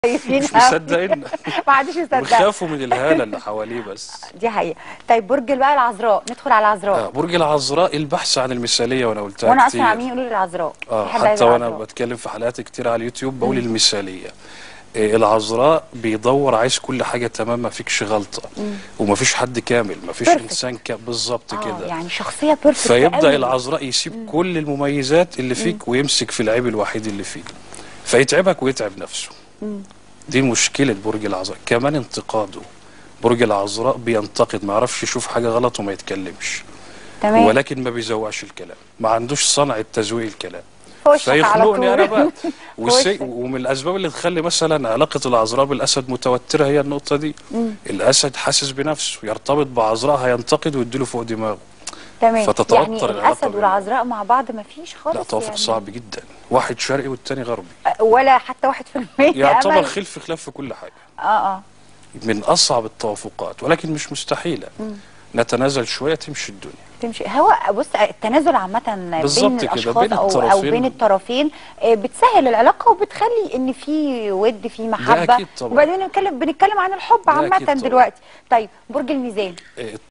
خايفين مش أوي. مصدقين ما حدش يصدق بيخافوا من الهالة اللي حواليه بس دي حقيقة طيب برج بقى العذراء ندخل على العذراء آه برج العذراء البحث عن المثالية وانا قلتها وانا كتير اصلا عمالين يقولوا لي العذراء اه في حد عايز حتى وانا العذراء. بتكلم في حلقات كتير على اليوتيوب بقول المثالية آه، العذراء بيدور عايز كل حاجة تمام ما فيكش غلطة وما فيش حد كامل ما فيش Perfect. انسان كامل بالظبط اه كده يعني شخصية بيرفكت فيبدأ العذراء يسيب كل المميزات اللي فيك ويمسك في العيب الوحيد اللي فيك فيتعبك ويتعب نفسه دي مشكلة برج العذراء كمان انتقاده برج العذراء بينتقد ما يعرفش يشوف حاجة غلط وما يتكلمش تمام ولكن ما بيزوقش الكلام ما عندوش صنعة تزويق الكلام في وشك على فيخنقني انا طول. بقى والسي... وشك. ومن الاسباب اللي تخلي مثلا علاقه العذراء بالاسد متوتره هي النقطه دي الاسد حاسس بنفسه يرتبط بعذراء هينتقد ويديله فوق دماغه تمام فتتوتر يعني العلاقة الاسد بينهم. والعذراء مع بعض ما فيش خالص لا توافق يعني. صعب جدا واحد شرقي والتاني غربي ولا حتى واحد في المية يعتبر أمل. خلف خلاف في كل حاجه اه اه من اصعب التوافقات ولكن مش مستحيله نتنازل شويه تمشي الدنيا تمشي هو بص التنازل عامة بين بالظبط كده، الأشخاص بين أو, أو الطرفين. بين الطرفين آه، بتسهل العلاقة وبتخلي إن في ود في محبة أكيد طبعا. وبعدين بنتكلم بنتكلم عن الحب ده عامة أكيد طبعا. دلوقتي طيب برج الميزان إيه،